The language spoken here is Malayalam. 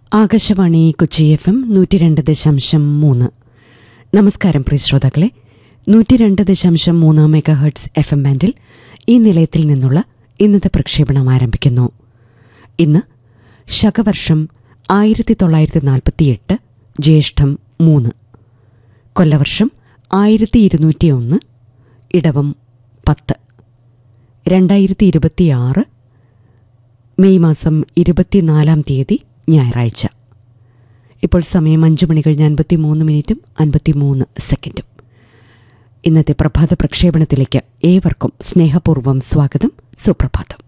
ആകാശവാണി കൊച്ചി എഫ് എം നൂറ്റി രണ്ട് ദശാംശം മൂന്ന് നമസ്കാരം പ്രിയ ശ്രോതാക്കളെ നൂറ്റി രണ്ട് ദശാംശം മൂന്ന് മെഗാ ഹെർട്സ് എഫ് എം ബാൻഡിൽ ഈ നിലയത്തിൽ നിന്നുള്ള ഇന്നത്തെ പ്രക്ഷേപണം ആരംഭിക്കുന്നു ഇന്ന് ശകവർഷം ആയിരത്തി തൊള്ളായിരത്തി നാൽപ്പത്തിയെട്ട് ജ്യേഷ്ഠം മൂന്ന് കൊല്ലവർഷം ആയിരത്തി ഇരുന്നൂറ്റിയൊന്ന് ഇടവം പത്ത് രണ്ടായിരത്തി ഇരുപത്തിയാറ് മെയ് മാസം ഇരുപത്തിനാലാം തീയതി ഞായറാഴ്ച ഇപ്പോൾ സമയം അഞ്ച് മണി കഴിഞ്ഞ് അൻപത്തിമൂന്ന് മിനിറ്റും അൻപത്തിമൂന്ന് സെക്കൻഡും ഇന്നത്തെ പ്രഭാത പ്രക്ഷേപണത്തിലേക്ക് ഏവർക്കും സ്നേഹപൂർവ്വം സ്വാഗതം സുപ്രഭാതം